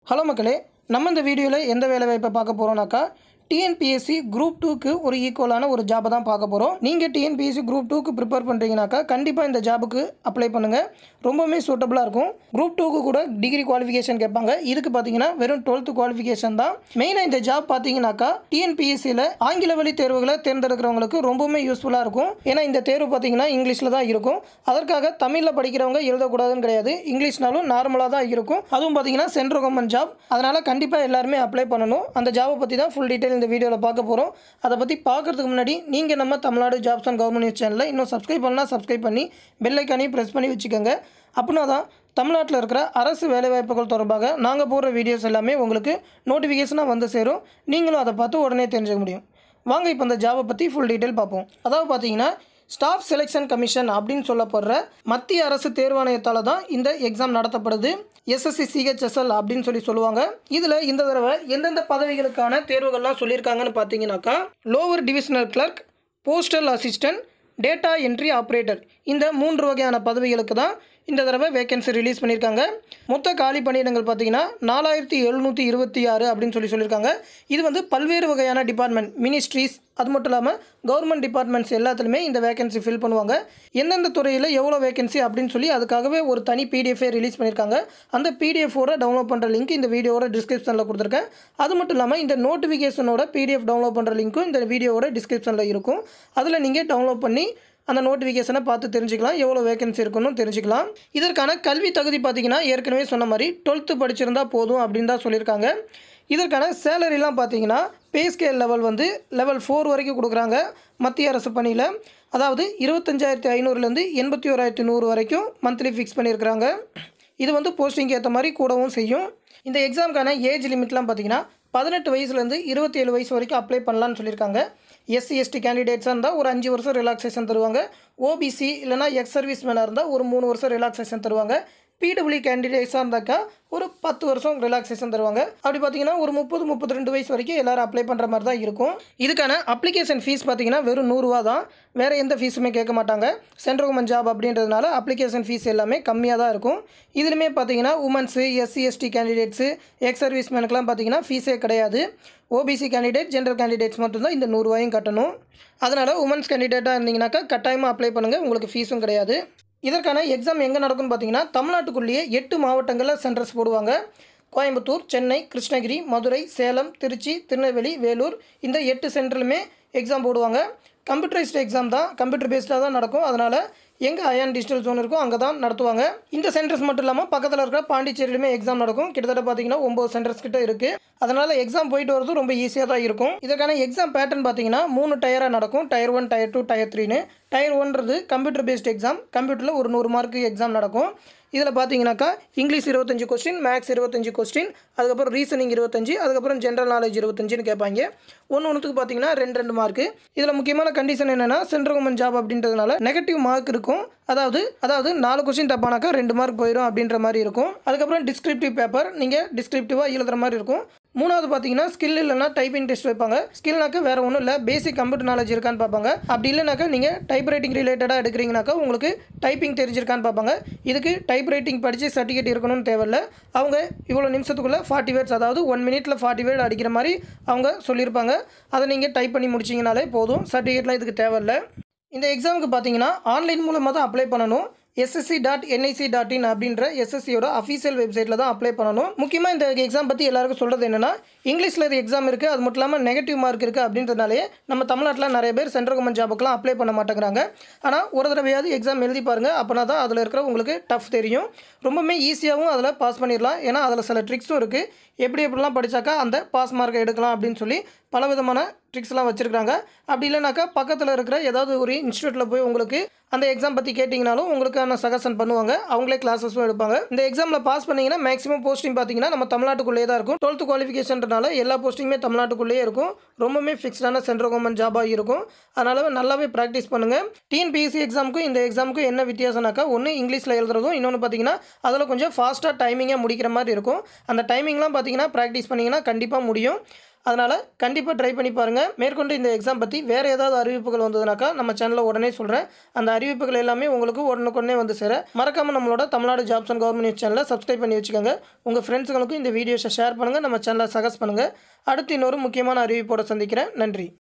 hello மக்களே நம்ம இந்த வீடியோவில் எந்த வேலை வாய்ப்பை பார்க்க போகிறோம்னாக்கா டிஎன்பிஎஸ்சி குரூப் டூக்கு ஒரு ஈக்குவலான ஒரு ஜாபை தான் பார்க்க போகிறோம் நீங்கள் டிஎன்பிஎஸ்சி குரூப் டூக்கு ப்ரிப்பேர் பண்ணுறீங்கனாக்கா கண்டிப்பாக இந்த ஜாபுக்கு அப்ளை பண்ணுங்கள் ரொம்பவுமே சூட்டபுளாக இருக்கும் குரூப் டூக்கு கூட டிகிரி குவாலிஃபிகேஷன் கேட்பாங்க இதுக்கு பார்த்தீங்கன்னா வெறும் டுவெல்த்து குவாலிஃபிகேஷன் தான் மெயினாக இந்த ஜாப் பார்த்தீங்கன்னாக்கா டிஎன்பிஎஸ்சியில் ஆங்கில வழி தேர்வுகளை தேர்ந்தெடுக்கிறவங்களுக்கு ரொம்பவுமே யூஸ்ஃபுல்லாக இருக்கும் ஏன்னா இந்த தேர்வு பார்த்தீங்கன்னா இங்கிலீஷில் தான் இருக்கும் அதற்காக தமிழில் படிக்கிறவங்க எழுதக்கூடாதுன்னு கிடையாது இங்கிலீஷ்னாலும் நார்மலாக தான் இருக்கும் அதுவும் பார்த்தீங்கன்னா சென்ட்ரல் கவர்மெண்ட் ஜாப் அதனால் கண்டிப்பாக எல்லாருமே அப்ளை பண்ணணும் அந்த ஜாபை பற்றி தான் ஃபுல் டீட்டெயில் இந்த வீடியோவில் பார்க்க போகிறோம் அதை பற்றி பார்க்கறதுக்கு முன்னாடி நீங்கள் நம்ம Tamil Nadu jobs and government news சேனலில் இன்னும் சப்ஸ்கிரைப் பண்ணலாம் சப்ஸ்கிரைப் பண்ணி பெல் ஐக்கானையும் ப்ரெஸ் பண்ணி வச்சுக்கோங்க அப்படின்னா தான் தமிழ்நாட்டில் இருக்கிற அரசு வேலைவாய்ப்புகள் தொடர்பாக நாங்கள் போடுற வீடியோஸ் எல்லாமே உங்களுக்கு நோட்டிஃபிகேஷனாக வந்து சேரும் நீங்களும் அதை பார்த்து உடனே தெரிஞ்சுக்க முடியும் வாங்க இப்போ அந்த ஜாபை பற்றி ஃபுல் டீட்டெயில் பார்ப்போம் அதாவது பார்த்தீங்கன்னா ஸ்டாஃப் செலெக்ஷன் கமிஷன் அப்படின்னு சொல்லப்படுற மத்திய அரசு தேர்வாணையத்தால் தான் இந்த எக்ஸாம் நடத்தப்படுது எஸ்எஸ்சி சிஹெச்எஸ்எல் அப்படின்னு சொல்லி சொல்லுவாங்க இதில் இந்த தடவை எந்தெந்த பதவிகளுக்கான தேர்வுகள்லாம் சொல்லியிருக்காங்கன்னு பார்த்தீங்கன்னாக்கா lower divisional clerk postal assistant data entry operator இந்த மூன்று வகையான பதவிகளுக்கு தான் இந்த தடவை வேகன்சி ரிலீஸ் பண்ணியிருக்காங்க மொத்த காலி பணியிடங்கள் பார்த்தீங்கன்னா நாலாயிரத்தி எழுநூற்றி இருபத்தி ஆறு அப்படின்னு சொல்லி சொல்லியிருக்காங்க இது வந்து பல்வேறு வகையான டிபார்ட்மெண்ட் மினிஸ்ட்ரீஸ் அது மட்டும் இல்லாமல் கவர்மெண்ட் டிபார்ட்மெண்ட்ஸ் எல்லாத்துலேயுமே இந்த வேகன்சி ஃபில் பண்ணுவாங்க எந்தெந்த துறையில் எவ்வளோ வேகன்சி அப்படின்னு சொல்லி அதுக்காகவே ஒரு தனி பிடிஎஃபே ரிலீஸ் பண்ணியிருக்காங்க அந்த பிடிஎஃபோட டவுன்லோட் பண்ணுற லிங்க் இந்த வீடியோவோட டிஸ்கிரிப்ஷனில் கொடுத்துருக்கேன் அது மட்டும் இல்லாமல் இந்த நோட்டிஃபிகேஷனோட பிடிஎஃப் டவுன்லோட் பண்ணுற லிங்க்கும் இந்த வீடியோவோட டிஸ்கிரிப்ஷனில் இருக்கும் அதில் நீங்கள் டவுன்லோட் பண்ணி அந்த நோட்டிஃபிகேஷனை பார்த்து தெரிஞ்சுக்கலாம் எவ்வளோ வேகன்சி இருக்குன்னு தெரிஞ்சுக்கலாம் இதற்கான கல்வி தகுதி பார்த்தீங்கன்னா ஏற்கனவே சொன்ன மாதிரி டுவெல்த்து படிச்சிருந்தா போதும் அப்படின்னு தான் சொல்லியிருக்காங்க இதற்கான சேலரிலாம் பார்த்தீங்கன்னா பே ஸ்கேல் லெவல் வந்து லெவல் ஃபோர் வரைக்கும் கொடுக்குறாங்க மத்திய அரசு பணியில் அதாவது இருபத்தஞ்சாயிரத்தி ஐநூறுலேருந்து எண்பத்தி ஓராயிரத்தி நூறு வரைக்கும் மந்த்லி ஃபிக்ஸ் பண்ணியிருக்கிறாங்க இது வந்து போஸ்டிங்க்கு ஏற்ற மாதிரி கூடவும் செய்யும் இந்த எக்ஸாமுக்கான ஏஜ் லிமிட்லாம் பார்த்தீங்கன்னா பதினெட்டு வயசுலேருந்து இருபத்தி ஏழு வயசு வரைக்கும் அப்ளை பண்ணலான்னு சொல்லியிருக்காங்க எஸ்சி எஸ்டி கேண்டிடேட்ஸாக இருந்தால் ஒரு அஞ்சு வருஷம் ரிலாக்ஸேஷன் தருவாங்க ஓபிசி இல்லைனா எக்ஸ் சர்வீஸ் மேனாக இருந்தால் ஒரு மூணு வருஷம் ரிலாக்ஸேஷன் தருவாங்க பிடபிள்யூ கேண்டிடேட்ஸாக இருந்தாக்கா ஒரு பத்து வருஷம் ரிலாக்ஸேஷன் தருவாங்க அப்படி பார்த்தீங்கன்னா ஒரு முப்பது முப்பத்தி ரெண்டு வயசு வரைக்கும் எல்லாரும் அப்ளை பண்ணுற மாதிரி தான் இருக்கும் இதுக்கான அப்ளிகேஷன் ஃபீஸ் பார்த்தீங்கன்னா வெறும் நூறுரூவா தான் வேறு எந்த ஃபீஸுமே கேட்க மாட்டாங்க சென்ட்ரல் கவர்மெண்ட் ஜாப் அப்படின்றதுனால அப்ளிகேஷன் ஃபீஸ் எல்லாமே கம்மியாக தான் இருக்கும் இதுலையுமே பார்த்தீங்கன்னா women's SC ST candidates ex service மேனுக்கெலாம் பார்த்தீங்கன்னா ஃபீஸே கிடையாது ஓபிசி கேண்டிடேட் ஜென்ரல் கேண்டிடேட்ஸ் மட்டும்தான் இந்த நூறுரூவாயும் கட்டணும் அதனால் உமன்ஸ் கேண்டிடேட்டாக இருந்தீங்கன்னாக்கா கட்டாயமாக அப்ளை பண்ணுங்கள் உங்களுக்கு ஃபீஸும் கிடையாது இதற்கான எக்ஸாம் எங்கே நடக்கும்னு பார்த்தீங்கன்னா தமிழ்நாட்டுக்குள்ளேயே எட்டு மாவட்டங்களில் சென்டர்ஸ் போடுவாங்க கோயம்புத்தூர் சென்னை கிருஷ்ணகிரி மதுரை சேலம் திருச்சி திருநெல்வேலி வேலூர் இந்த எட்டு சென்டர்லுமே எக்ஸாம் போடுவாங்க கம்ப்யூட்டரைஸ்டு எக்ஸாம் தான் கம்ப்யூட்டர் பேஸ்டாக தான் நடக்கும் அதனால் எங்கே அயான் டிஜிட்டல் ஜோன் இருக்கோ அங்கே தான் நடத்துவாங்க இந்த சென்டர்ஸ் மட்டும் இல்லாமல் பக்கத்தில் இருக்கிற பாண்டிச்சேரியிலுமே எக்ஸாம் நடக்கும் கிட்டத்தட்ட பார்த்தீங்கன்னா ஒம்பது சென்டர்ஸ் கிட்ட இருக்குது அதனால் எக்ஸாம் போயிட்டு வரது ரொம்ப ஈஸியாக தான் இருக்கும் இதற்கான எக்ஸாம் பேட்டர்ன் பார்த்தீங்கன்னா மூணு டயராக நடக்கும் tier one tier two tier த்ரீன்னு டயர் ஒன்றது கம்ப்யூட்டர் பேஸ்ட் எக்ஸாம் கம்ப்யூட்டரில் ஒரு நூறு மார்க்கு எக்ஸாம் நடக்கும் இதில் பார்த்தீங்கன்னாக்கா இங்கிலீஷ் இருபத்தஞ்சு கொஸ்டின் மேக்ஸ் இருபத்தஞ்சு கொஸ்டின் அதுக்கப்புறம் ரீசனிங் இருபத்தஞ்சு அதுக்கப்புறம் ஜென்ரல் நாலேஜ் இருபத்தஞ்சுன்னு கேட்பாங்க ஒன்று ஒன்றுத்துக்கு பார்த்தீங்கன்னா ரெண்டு ரெண்டு மார்க்கு இதில் முக்கியமான கண்டிஷன் என்னென்னா சென்ட்ரல் கவர்மெண்ட் ஜாப் அப்படின்றதுனால நெகட்டிவ் மார்க் இருக்கும் அதாவது அதாவது நாலு கொஸ்டின் தப்பானாக்கா ரெண்டு மார்க் போயிடும் அப்படின்ற மாதிரி இருக்கும் அதுக்கப்புறம் டிஸ்கிரிப்டிவ் பேப்பர் நீங்கள் டிஸ்கிரிப்டிவாக எழுதுகிற மாதிரி இருக்கும் மூணாவது பார்த்தீங்கன்னா ஸ்கில் இல்லைனா டைப்பிங் டெஸ்ட் வைப்பாங்க ஸ்கில்னாக்கா வேறு ஒன்றும் இல்லை பேசிக் கம்ப்யூட்டர் நாலேஜ் இருக்கான்னு பார்ப்பாங்க அப்படி இல்லைனாக்கா நீங்கள் டைப் ரைட்டிங் ரிலேட்டடாக எடுக்கிறீங்கனாக்கா உங்களுக்கு டைப்பிங் தெரிஞ்சிருக்கான்னு பார்ப்பாங்க இதுக்கு டைப் ரைட்டிங் படித்து சர்டிஃபிகேட் இருக்கணும்னு தேவையில்ல அவங்க இவ்வளோ நிமிஷத்துக்குள்ளே ஃபார்ட்டி வேர்ட்ஸ் அதாவது ஒன் மினிட்ல ஃபார்ட்டி வேர்ட் அடிக்கிற மாதிரி அவங்க சொல்லியிருப்பாங்க அதை நீங்கள் டைப் பண்ணி முடிச்சிங்கனாலே போதும் சர்டிஃபிகேட்லாம் இதுக்கு தேவையில்லை இந்த எக்ஸாமுக்கு பார்த்தீங்கன்னா ஆன்லைன் மூலமாக தான் அப்ளை பண்ணணும் SSC dot NIC dot in அப்படின்ற எஸ்எஸ்சியோட அஃபீஷியல் வெப்சைட்டில் தான் அப்ளை பண்ணணும் முக்கியமாக இந்த எக்ஸாம் பற்றி எல்லாருக்கும் சொல்கிறது என்னென்னா இங்கிலீஷில் இது எக்ஸாம் இருக்குது அது மட்டும் இல்லாமல் நெகட்டிவ் மார்க் இருக்குது அப்படின்றதுனாலே நம்ம தமிழ்நாட்டில் நிறைய பேர் சென்ட்ரல் கவர்மெண்ட் ஜாபுக்குலாம் அப்ளை பண்ண மாட்டேங்கிறாங்க ஆனால் ஒரு தடவையாவது எக்ஸாம் எழுதி பாருங்கள் அப்போனா தான் அதில் இருக்கிற உங்களுக்கு டஃப் தெரியும் ரொம்பவுமே ஈஸியாகவும் அதில் பாஸ் பண்ணிடலாம் ஏன்னா அதில் சில ட்ரிக்ஸும் இருக்குது எப்படி எப்படிலாம் படித்தாக்கா அந்த பாஸ் மார்க்கை எடுக்கலாம் அப்படின்னு சொல்லி பல விதமான ட்ரிக்ஸ்லாம் வச்சுருக்காங்க அப்படி இல்லைனாக்கா பக்கத்தில் இருக்கிற ஏதாவது ஒரு இன்ஸ்டியூட்டில் போய் உங்களுக்கு அந்த எக்ஸாம் பற்றி கேட்டிங்கனாலும் உங்களுக்கான சஜஷன் பண்ணுவாங்க அவங்களே கிளாஸஸும் எடுப்பாங்க இந்த எக்ஸாமில் பாஸ் பண்ணிங்கன்னா மேக்ஸிமம் போஸ்டிங் பார்த்தீங்கன்னா நம்ம தமிழ்நாட்டுக்குள்ளேயே தான் இருக்கும் டுவெல்த்து குவாலிஃபிகேஷன்றனால எல்லா போஸ்டிங்குமே தமிழ்நாட்டுக்குள்ளேயே இருக்கும் ரொம்பவுமே ஃபிக்ஸ்டான சென்ட்ரல் கவர்மெண்ட் ஜாபாக இருக்கும் அதனால் நல்லாவே ப்ராக்டிஸ் பண்ணுங்கள் டிஎன்பிஎஸ்சி எக்ஸாமுக்கும் இந்த எக்ஸாமுக்கும் என்ன வித்தியாசம்னாக்கா ஒன்று இங்கிலீஷில் எழுதுறதும் இன்னொன்று பார்த்தீங்கன்னா அதில் கொஞ்சம் ஃபாஸ்ட்டாக டைமிங்காக முடிக்கிற மாதிரி இருக்கும் அந்த டைமிங்லாம் பார்த்தீங்கன்னா ப்ராக்டிஸ் பண்ணிங்கன்னா கண்டிப்பாக முடியும் அதனால் கண்டிப்பாக ட்ரை பண்ணி பாருங்கள் மேற்கொண்டு இந்த எக்ஸாம் பற்றி வேறு ஏதாவது அறிவிப்புகள் வந்ததுனாக்கா நம்ம சேனலில் உடனே சொல்கிறேன் அந்த அறிவிப்புகள் எல்லாமே உங்களுக்கு உடனுக்குடனே வந்து சேர மறக்காமல் நம்மளோட Tamil Nadu jobs and government news சேனலை சப்ஸ்கிரைப் பண்ணி வச்சுக்கோங்க உங்கள் ஃப்ரெண்ட்ஸுங்களுக்கும் இந்த வீடியோஸை ஷேர் பண்ணுங்கள் நம்ம சேனலை சஜஸ்ட் பண்ணுங்கள் அடுத்து இன்னொரு முக்கியமான அறிவிப்போட சந்திக்கிறேன் நன்றி